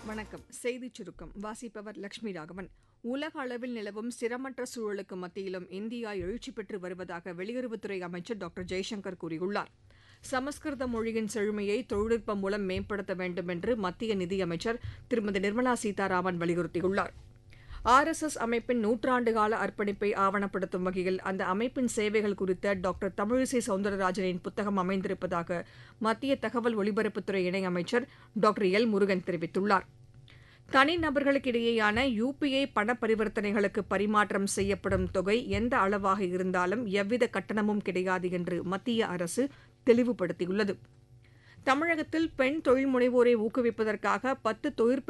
வணக்கம் செய்திச் சுருக்கம் வாசிப்பவர் லட்சுமி ராகவன் உலக அளவில் நிலவும் ஸ்திரமற்ற சூழலுக்கு மத்தியிலும் இந்தியா எழுச்சி பெற்று வருவதாக வெளியுறவுத்துறை அமைச்சர் டாக்டர் ஜெய்சங்கர் கூறியுள்ளார் சமஸ்கிருத மொழியின் செழுமையை தொழில்நுட்பம் மூலம் மேம்படுத்த வேண்டும் என்று மத்திய நிதியமைச்சர் திருமதி நிர்மலா சீதாராமன் வலியுறுத்தியுள்ளார் ஆர் எஸ் எஸ் அமைப்பின் நூற்றாண்டு கால அர்ப்பணிப்பை ஆவணப்படுத்தும் வகையில் அந்த அமைப்பின் சேவைகள் குறித்த டாக்டர் தமிழிசை சவுந்தரராஜனின் புத்தகம் அமைந்திருப்பதாக மத்திய தகவல் ஒலிபரப்புத்துறை இணையமைச்சர் டாக்டர் எல் முருகன் தெரிவித்துள்ளார் தனிநபர்களுக்கிடையேயான யுபிஐ பண பரிவர்த்தனைகளுக்கு பரிமாற்றம் செய்யப்படும் தொகை எந்த அளவாக இருந்தாலும் எவ்வித கட்டணமும் கிடையாது என்று மத்திய அரசு தெளிவுபடுத்தியுள்ளது தமிழகத்தில் பெண் தொழில் முனைவோரை ஊக்குவிப்பதற்காக பத்து தொழிற்ப